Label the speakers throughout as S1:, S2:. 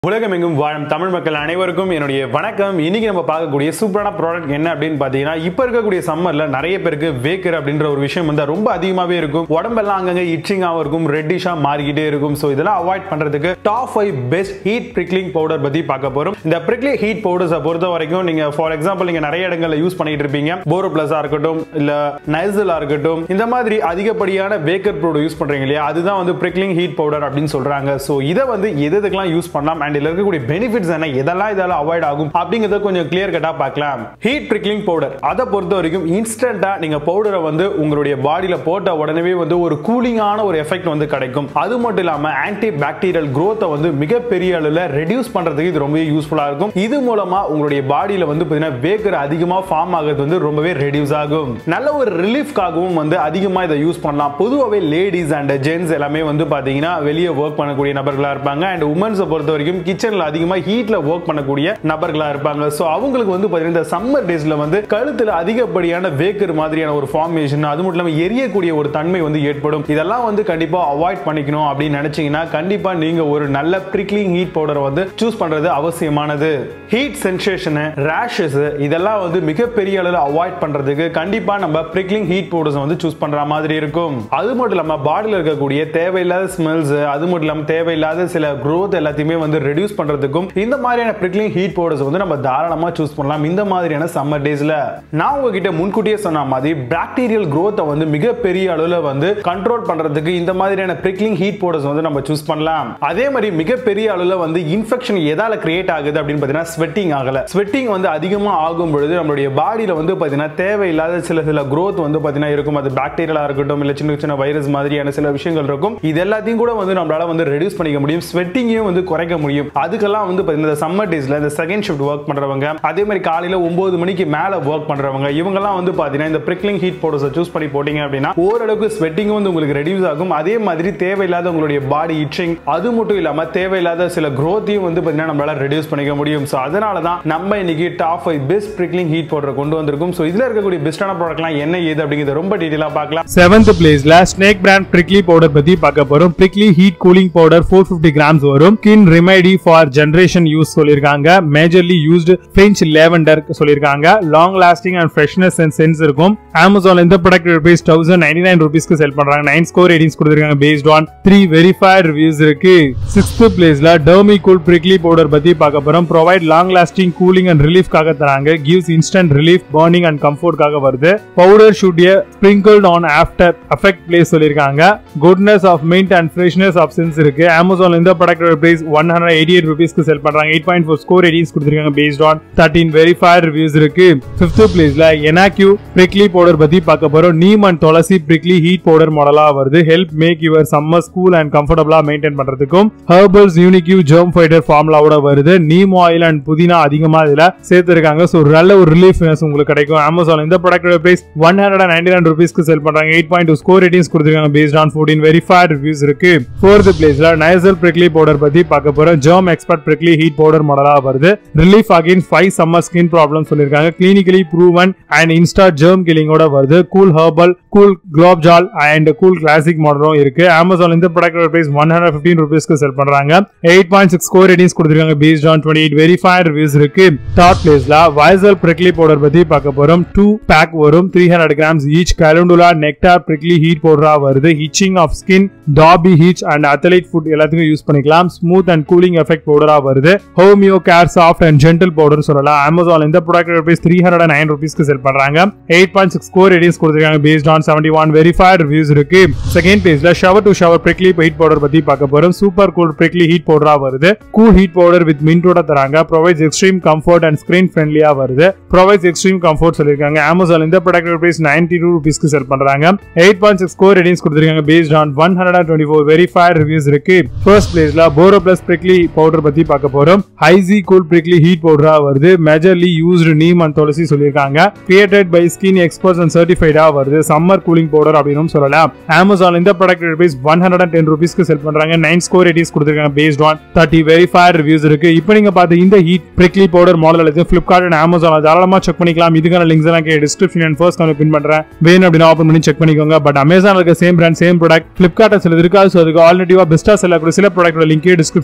S1: உலகமெங்கும் வாழும் தமிழ் மக்கள் அனைவருக்கும் என்னுடைய வணக்கம் இன்னைக்கு நம்ம பார்க்கக்கூடிய சூப்பரான ப்ராடக்ட் என்ன அப்படின்னு பார்த்தீங்கன்னா இப்போ இருக்கக்கூடிய சம்மர்ல நிறைய பேருக்கு வேக்கர் அப்படின்ற ஒரு விஷயம் வந்து ரொம்ப அதிகமாகவே இருக்கும் உடம்பெல்லாம் அங்கங்கே இச்சிங்காகவும் இருக்கும் ரெட்டிஷாக மாறிக்கிட்டே இருக்கும் ஸோ இதெல்லாம் அவாய்ட் பண்ணுறதுக்கு top five best heat prickling powder பற்றி பார்க்க போகிறோம் இந்த ப்ரிக்லிங் ஹீட் பவுடர்ஸை பொறுத்த வரைக்கும் நீங்கள் ஃபார் எக்ஸாம்பிள் நீங்கள் நிறைய இடங்களில் யூஸ் பண்ணிட்டு இருப்பீங்க போரோ ப்ளஸாக இருக்கட்டும் இல்லை நைசலாக இருக்கட்டும் இந்த மாதிரி அதிகப்படியான வேக்கர் ப்ரோடு யூஸ் பண்ணுறீங்க இல்லையா அதுதான் வந்து ப்ரிக்லிங் ஹீட் பவுடர் அப்படின்னு சொல்கிறாங்க ஸோ இதை வந்து எது எதுக்கெல்லாம் யூஸ் பண்ணலாம் அண்ட் இதில் இருக்கக்கூடிய பெனிஃபிட்ஸ் என்ன எதெல்லாம் இதெல்லாம் அவாய்ட் ஆகும் அப்படிங்கிறத கொஞ்சம் கிளியர் கட்டாக பார்க்கலாம் ஹீட் ப்ரிக்லிங் பவுடர் அதை பொறுத்த வரைக்கும் இன்ஸ்டன்ட்டாக நீங்கள் பவுடரை வந்து உங்களுடைய பாடியில் போட்ட உடனே வந்து ஒரு கூலிங்கான ஒரு எஃபெக்ட் வந்து கிடைக்கும் அது மட்டும் இல்லாமல் ஆன்டி பாக்டீரியல் growth-அ வந்து மிகப்பெரிய அளவில் ரெடியூஸ் பண்ணுறதுக்கு இது ரொம்பவே யூஸ்ஃபுல்லாக இருக்கும் இது மூலமாக உங்களுடைய பாடியில் வந்து பார்த்தீங்கன்னா வேக்கர் அதிகமாக ஃபார்ம் ஆகிறது வந்து ரொம்பவே ரெடியூஸ் ஆகும் நல்ல ஒரு ரிலீஃப்காகவும் வந்து அதிகமாக இதை யூஸ் பண்ணலாம் பொதுவாகவே லேடிஸ் அண்ட் ஜென்ஸ் எல்லாமே வந்து பார்த்தீங்கன்னா வெளியே ஒர்க் பண்ணக்கூடிய நபர்களாக இருப்பாங்க அண்ட் உமன்ஸை பொறுத்த வரைக்கும் கிச்சனில் அதிகமாக ஹீட்டில் ஒர்க் பண்ணக்கூடிய நபர்களாக இருப்பாங்க ஸோ அவங்களுக்கு வந்து பார்த்தீங்கன்னா இந்த சம்மர் டேஸில் வந்து கழுத்தில் அதிகப்படியான வேக்கர் மாதிரியான ஒரு ஃபார்மேஷன் அது மட்டும் இல்லாமல் எரியக்கூடிய ஒரு தன்மை வந்து ஏற்படும் இதெல்லாம் வந்து கண்டிப்பாக அவாய்ட் பண்ணிக்கணும் அப்படின்னு நினைச்சீங்கன்னா கண்டிப்பாக நீங்கள் ஒரு நல்ல ப்ரிக்லிங் ஹீட் பவுடரை வந்து சூஸ் பண்ணுறது அவசியமானது ஹீட் சென்சேஷனு ரேஷஸ் இதெல்லாம் வந்து மிகப்பெரிய அளவில் அவாய்ட் பண்ணுறதுக்கு கண்டிப்பாக நம்ம ப்ரிக்லிங் ஹீட் பவுடர்ஸ் வந்து சூஸ் பண்ணுற மாதிரி இருக்கும் அது மட்டும் இல்லாமல் பாடியில் இருக்கக்கூடிய தேவையில்லாத ஸ்மெல்ஸ் அது மட்டும் இல்லாமல் தேவையில்லாத சில growth எல்லாத்தையுமே வந்து ரெடியூஸ் பண்ணுறதுக்கும் இந்த மாதிரியான ப்ரிக்லிங் ஹீட் பவுடர்ஸ் வந்து நம்ம தாராளமாக சூஸ் பண்ணலாம் இந்த மாதிரியான சம்மர் டேஸில் நான் உங்ககிட்ட முன்கூட்டியே சொன்ன மாதிரி பாக்டீரியல் growth-அ வந்து மிகப்பெரிய அளவில் வந்து கண்ட்ரோல் பண்ணுறதுக்கு இந்த மாதிரியான ப்ரிக்லிங் ஹீட் பவுடர்ஸ் வந்து நம்ம சூஸ் பண்ணலாம் அதே மாதிரி மிகப்பெரிய அளவில் வந்து இன்ஃபெக்ஷன் எதால கிரியேட் ஆகுது அப்படின்னு பார்த்தீங்கன்னா ஸ்வெட்டிங் ஆகல ஸ்வெட்டிங் வந்து அதிகமாக ஆகும் பொழுது நம்மளுடைய பாடியில் வந்து பார்த்தீங்கன்னா தேவையில்லாத சில சில growth வந்து பார்த்தீங்கன்னா இருக்கும் அது பாக்டீரியலாக இருக்கட்டும் இல்லை சின்ன சின்ன வைரஸ் மாதிரியான சில விஷயங்கள் இருக்கும் இது எல்லாத்தையும் கூட வந்து நம்மளால வந்து ரெடியூஸ் பண்ணிக்க முடியும் ஸ்வெட்டிங்கையும் வந்து குறைக்க முடியும் அதுக்கெல்லாம் வந்து பார்த்தீங்கன்னா சம்மர் டேஸ்ல இந்த செகண்ட் ஷிஃப்ட் ஒர்க் பண்றவங்க அதே மாதிரி காலையில ஒன்பது மணிக்கு மேல ஒர்க் பண்றவங்க இவங்கெல்லாம் வந்து பார்த்தீங்கன்னா இந்த ப்ரிக்லிங் ஹீட் பவுடர்ஸை சூஸ் பண்ணி போட்டீங்க அப்படின்னா ஓரளவுக்கு ஸ்வெட்டிங்கும் வந்து உங்களுக்கு ரெடியூஸ் ஆகும் அதே மாதிரி தேவையில்லாத உங்களுடைய பாடி இச்சிங் அது மட்டும் இல்லாம தேவையில்லாத சில growth-ஐயும் வந்து பார்த்தீங்கன்னா நம்மளால ரெடியூஸ் பண்ணிக்க முடியும் ஸோ அதனால தான் நம்ம இன்னைக்கு top five best prickling heat powder கொண்டு வந்திருக்கும் ஸோ இதுல இருக்கக்கூடிய பெஸ்டான ப்ராடக்ட்லாம் என்ன ஏது அப்படிங்கிறத ரொம்ப டீட்டெயிலாக பார்க்கலாம்
S2: செவன்த் பிளேஸ்ல ஸ்னேக் பிராண்ட் பிரிக்லி பவுடர் பத்தி பார்க்க போறோம் prickly heat cooling powder four fifty grams வரும் skin remedy for generation use சொல்லியிருக்காங்க மேஜர்லி யூஸ்டு பிரெஞ்ச் லேவண்டர் சொல்லியிருக்காங்க long lasting and freshness and sense இருக்கும் அமேசான் இந்த product rupees thousand ninety nine ருபீஸ்க்கு sell பண்றாங்க நைன் ஸ்கோர் ரேட்டிங்ஸ் கொடுத்துருக்காங்க based on three verified reviews இருக்கு sixth பிளேஸ்ல Dermicool prickly powder பத்தி பார்க்க போறோம் provide long lasting cooling and ரிலீஃப்காக தராங்க gives instant relief burning and கம்ஃபர்ட்காக வருது powder should sprinkled on after affect place சொல்லியிருக்காங்க goodness of mint and freshness of sense இருக்கு அமேசான் இந்த ப்ராடக்டோட price one hundred eighty eight ருபீஸ்க்கு செல் பண்றாங்க eight point four score ratings கொடுத்துருக்காங்க based on thirteen verified reviews இருக்கு fifth பிளேஸ்ல எனாக்யூ பிரிக்லி பவுடர் பத்தி பார்க்க போறோம் neem and tulsi prickly heat powder மாடலா வருது help make your summer school and கம்ஃபர்டபுளா மெயின்டைன் பண்றதுக்கும் ஹெர்பல்ஸ் யூனிக்யூ ஜெர்ம் ஃபைட்டர் ஃபார்முலாவோட வருது நீம் ஆயில் அண்ட் புதினா அதிகமா இதுல சேர்த்திருக்காங்க ஸோ நல்ல ஒரு ரிலீஃப்னஸ் உங்களுக்கு கிடைக்கும் அமேசான் இந்த ப்ராடக்டோட price one hundred ninety nine ருபீஸ்க்கு செல் பண்றாங்க eight point two score ratings கொடுத்துருக்காங்க based on fourteen verified reviews இருக்கு ஃபோர்த் பிளேஸ்ல நைசல் பிரிக்லி பவுடர் பத்தி பார்க்க போறோம் germ expert prickly heat powder மாடலா வருது relief again five summer skin problem சொல்லியிருக்காங்க clinically proven and insta germ கில்லிங்கோட வருது cool herbal cool gulab jal and cool classic மாடலும் இருக்கு அமேசான் இந்த ப்ராடக்டோட பிரைஸ் ஒன் ஹண்ட்ரட் ஃபிஃப்டின் ருபீஸ்க்கு செல் பண்றாங்க eight point six score ratings கொடுத்துருக்காங்க based on twenty eight verified reviews இருக்கு டாப் பிளேஸ்ல வைசல் பிரிக்லி பவுடர் பத்தி பார்க்க போறோம் டூ பேக் வரும் three hundred grams each calendula nectar prickly heat பவுடரா வருது itching of skin dhobi itch and athlete foot எல்லாத்துக்கும் யூஸ் பண்ணிக்கலாம் ஸ்மூத் அண்ட் கூலிங் எஃபெக்ட் பவுடரா வருது homeo care soft and gentle powder சொல்லலாம் அமேசான் இந்த product rupees three hundred nine ருபீஸ்க்கு sell பண்றாங்க eight point six score ratings கொடுத்துருக்காங்க based on seventy one verified reviews இருக்கு செகண்ட் பேஜ்ல shower to shower prickly heat powder பத்தி பார்க்க போறோம் சூப்பர் கூல் பிரிக்லி ஹீட் பவுடரா வருது கூல் ஹீட் பவுடர் வித் மின்டோட தராங்க provides extreme comfort and screen ஃப்ரெண்ட்லியா வருது ப்ரொவைட்ஸ் எக்ஸ்ட்ரீம் கம்ஃபர்ட் சொல்லியிருக்காங்க அமேசான் இந்த ப்ராடக்ட் ருபீஸ் நைன்டி டூ ருபீஸ்க்கு செல் பண்றாங்க eight point six score ratings கொடுத்துருக்காங்க based on one hundred twenty four verified reviews இருக்கு ஃபர்ஸ்ட் பிளேஸ்ல போரோ பிளஸ் பிரிக்லி பவுடர் பத்தி பார்க்க போறோம் ஹைசி கூல் பிரிக்லி ஹீட் பவுடரா வருது majorly used neem and tulsi சொல்லியிருக்காங்க created by skin experts and சர்டிஃபைடா வருது சம்மர் கூலிங் பவுடர் அப்படின்னு சொல்லலாம் அமேசான் இந்த product rupees one hundred and ten ருபீஸ்க்கு செல் பண்றாங்க நைன் ஸ்கோர் ரேட்டிங்ஸ் கொடுத்துருக்காங்க based on thirty verified reviews இருக்கு இப்போ நீங்க பார்த்த இந்த ஹீட் பிரிக்லி பவுடர் மாடல் எடுத்து பிளிப்கார்ட் அண்ட் அமேசான் தாராளமா செக் பண்ணிக்கலாம் இதுக்கான லிங்க்ஸ் எல்லாம் description and first comment pin பண்றேன் வேணும் அப்படின்னா ஓப்பன் பண்ணி செக் பண்ணிக்கோங்க பட் அமேசான் இருக்க same brand same product Flipkart சில இருக்காது ஸோ அதுக்கு ஆல்ரெடிவா பெஸ்டா செல்லக்கூடிய சில ப்ராடக்டோட லிங்க் டிஸ்கிரிப்ஷன் கொடுக்குறேன்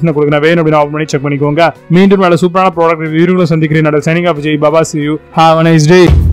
S2: வேணும் அப்படின்னு ஆஃப் பண்ணி செக் பண்ணிக்கோங்க மீண்டும் நல்ல சூப்பரான ப்ராடக்ட் ரிவ்யூங்களும் சந்திக்கிறேன் signing off Jai Baba see you have nice day